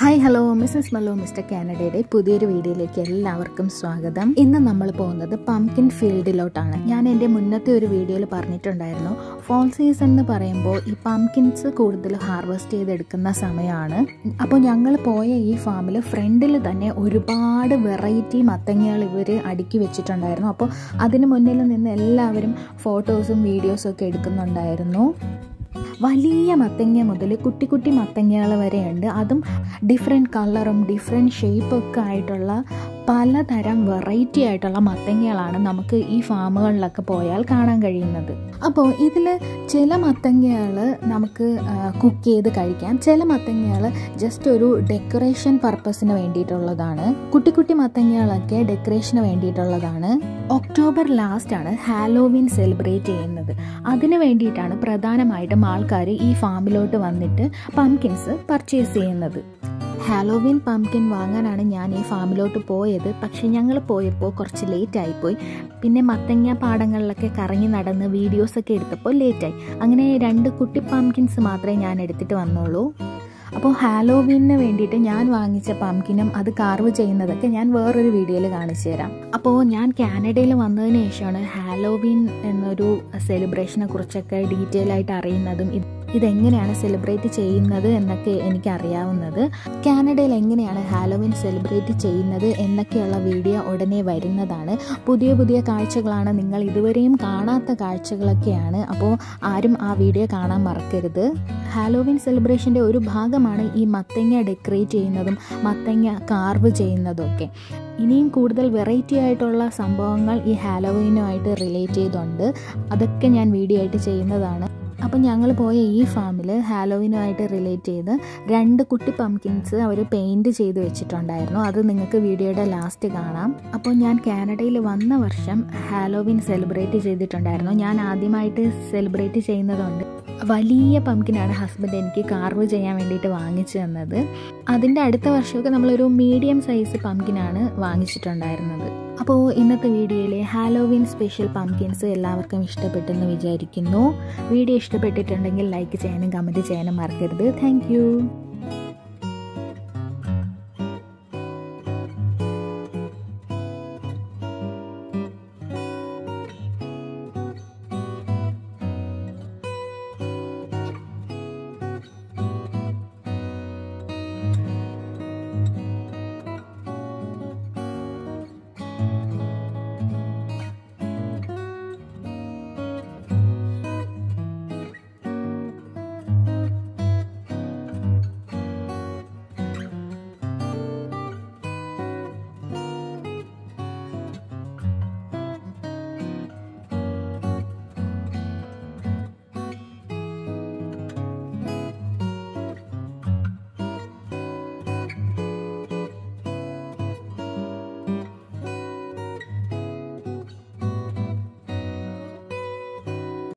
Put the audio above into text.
hi hello missus Mallu mister കാനഡയുടെ പുതിയൊരു വീഡിയോയിലേക്ക് എല്ലാവർക്കും സ്വാഗതം ഇന്ന് നമ്മൾ പോകുന്നത് പംകിൻ ഫീൽഡിലോട്ടാണ് ഞാൻ എൻ്റെ മുന്നത്തെ ഒരു വീഡിയോയിൽ പറഞ്ഞിട്ടുണ്ടായിരുന്നു ഫോൾ സീസൺ എന്ന് പറയുമ്പോൾ ഈ പംകിൻസ് കൂടുതൽ ഹാർവെസ്റ്റ് ചെയ്തെടുക്കുന്ന സമയമാണ് അപ്പോൾ ഞങ്ങൾ പോയ ഈ ഫാമിൽ ഫ്രണ്ടിൽ തന്നെ ഒരുപാട് വെറൈറ്റി മത്തങ്ങകൾ ഇവർ അടുക്കി വെച്ചിട്ടുണ്ടായിരുന്നു അപ്പോൾ അതിന് മുന്നിൽ നിന്ന് എല്ലാവരും ഫോട്ടോസും വീഡിയോസും ഒക്കെ എടുക്കുന്നുണ്ടായിരുന്നു വലിയ മത്തങ്ങ മുതൽ കുട്ടി കുട്ടി മത്തങ്ങകൾ വരെയുണ്ട് അതും ഡിഫറെൻറ്റ് കളറും ഡിഫറെൻറ്റ് ഷേപ്പൊക്കെ ആയിട്ടുള്ള പലതരം വെറൈറ്റി ആയിട്ടുള്ള മത്തങ്ങകളാണ് നമുക്ക് ഈ ഫാമുകളിലൊക്കെ പോയാൽ കാണാൻ കഴിയുന്നത് അപ്പോൾ ഇതിൽ ചില മത്തങ്ങകൾ നമുക്ക് കുക്ക് ചെയ്ത് കഴിക്കാം ചില മത്തങ്ങകൾ ജസ്റ്റ് ഒരു ഡെക്കറേഷൻ പർപ്പസിന് വേണ്ടിയിട്ടുള്ളതാണ് കുട്ടി കുട്ടി മത്തങ്ങകളൊക്കെ ഡെക്കറേഷന് വേണ്ടിയിട്ടുള്ളതാണ് ഒക്ടോബർ ലാസ്റ്റ് ആണ് ഹാലോവിൻ സെലിബ്രേറ്റ് ചെയ്യുന്നത് അതിന് വേണ്ടിയിട്ടാണ് പ്രധാനമായിട്ടും ആൾക്കാർ ഈ ഫാമിലോട്ട് വന്നിട്ട് പംകിൻസ് പർച്ചേസ് ചെയ്യുന്നത് ഹാലോവിൻ പംകിൻ വാങ്ങാനാണ് ഞാൻ ഈ ഫാമിലോട്ട് പോയത് പക്ഷെ ഞങ്ങൾ പോയപ്പോൾ കുറച്ച് ലേറ്റ് ആയിപ്പോയി പിന്നെ മത്തങ്ങ പാടങ്ങളിലൊക്കെ കറങ്ങി നടന്ന് വീഡിയോസൊക്കെ എടുത്തപ്പോൾ ലേറ്റായി അങ്ങനെ രണ്ട് കുട്ടി പംകിൻസ് മാത്രമേ ഞാൻ എടുത്തിട്ട് വന്നുള്ളൂ അപ്പോൾ ഹാലോവീനിന് വേണ്ടിയിട്ട് ഞാൻ വാങ്ങിച്ച പംകിനും അത് കാർവ് ചെയ്യുന്നതൊക്കെ ഞാൻ വേറൊരു വീഡിയോയിൽ കാണിച്ചു തരാം അപ്പോൾ ഞാൻ കാനഡയിൽ വന്നതിന് ശേഷമാണ് ഹാലോവീൻ എന്നൊരു സെലിബ്രേഷനെ കുറിച്ചൊക്കെ ഡീറ്റെയിൽ ആയിട്ട് അറിയുന്നതും ഇതെങ്ങനെയാണ് സെലിബ്രേറ്റ് ചെയ്യുന്നത് എന്നൊക്കെ എനിക്ക് അറിയാവുന്നത് കാനഡയിൽ എങ്ങനെയാണ് ഹാലോവിൻ സെലിബ്രേറ്റ് ചെയ്യുന്നത് എന്നൊക്കെയുള്ള വീഡിയോ ഉടനെ വരുന്നതാണ് പുതിയ പുതിയ കാഴ്ചകളാണ് നിങ്ങൾ ഇതുവരെയും കാണാത്ത കാഴ്ചകളൊക്കെയാണ് അപ്പോൾ ആരും ആ വീഡിയോ കാണാൻ മറക്കരുത് ഹാലോവിൻ സെലിബ്രേഷൻ്റെ ഒരു ഭാഗമാണ് ഈ മത്തങ്ങ ഡെക്കറേറ്റ് ചെയ്യുന്നതും മത്തങ്ങ കാർവ് ചെയ്യുന്നതും ഒക്കെ ഇനിയും കൂടുതൽ വെറൈറ്റി ആയിട്ടുള്ള സംഭവങ്ങൾ ഈ ഹാലോവീനുമായിട്ട് റിലേറ്റ് ചെയ്തുണ്ട് അതൊക്കെ ഞാൻ വീഡിയോ ആയിട്ട് ചെയ്യുന്നതാണ് അപ്പം ഞങ്ങൾ പോയ ഈ ഫാമിൽ ഹാലോവിനുമായിട്ട് റിലേറ്റ് ചെയ്ത് രണ്ട് കുട്ടി പംകിൻസ് അവർ പെയിൻറ് ചെയ്ത് വെച്ചിട്ടുണ്ടായിരുന്നു അത് നിങ്ങൾക്ക് വീഡിയോയുടെ ലാസ്റ്റ് കാണാം അപ്പോൾ ഞാൻ കാനഡയിൽ വന്ന വർഷം ഹാലോവിൻ സെലിബ്രേറ്റ് ചെയ്തിട്ടുണ്ടായിരുന്നു ഞാൻ ആദ്യമായിട്ട് സെലിബ്രേറ്റ് ചെയ്യുന്നതുകൊണ്ട് വലിയ പംകിനാണ് ഹസ്ബൻഡ് എനിക്ക് കാർവ് ചെയ്യാൻ വേണ്ടിയിട്ട് വാങ്ങിച്ചു തന്നത് അതിൻ്റെ അടുത്ത വർഷമൊക്കെ നമ്മളൊരു മീഡിയം സൈസ് പംകിനാണ് വാങ്ങിച്ചിട്ടുണ്ടായിരുന്നത് അപ്പോൾ ഇന്നത്തെ വീഡിയോയിലെ ഹാലോവിൻ സ്പെഷ്യൽ പംകിൻസ് എല്ലാവർക്കും ഇഷ്ടപ്പെട്ടെന്ന് വിചാരിക്കുന്നു വീഡിയോ ഇഷ്ടപ്പെട്ടിട്ടുണ്ടെങ്കിൽ ലൈക്ക് ചെയ്യാനും കമൻറ്റ് ചെയ്യാനും മറക്കരുത് താങ്ക്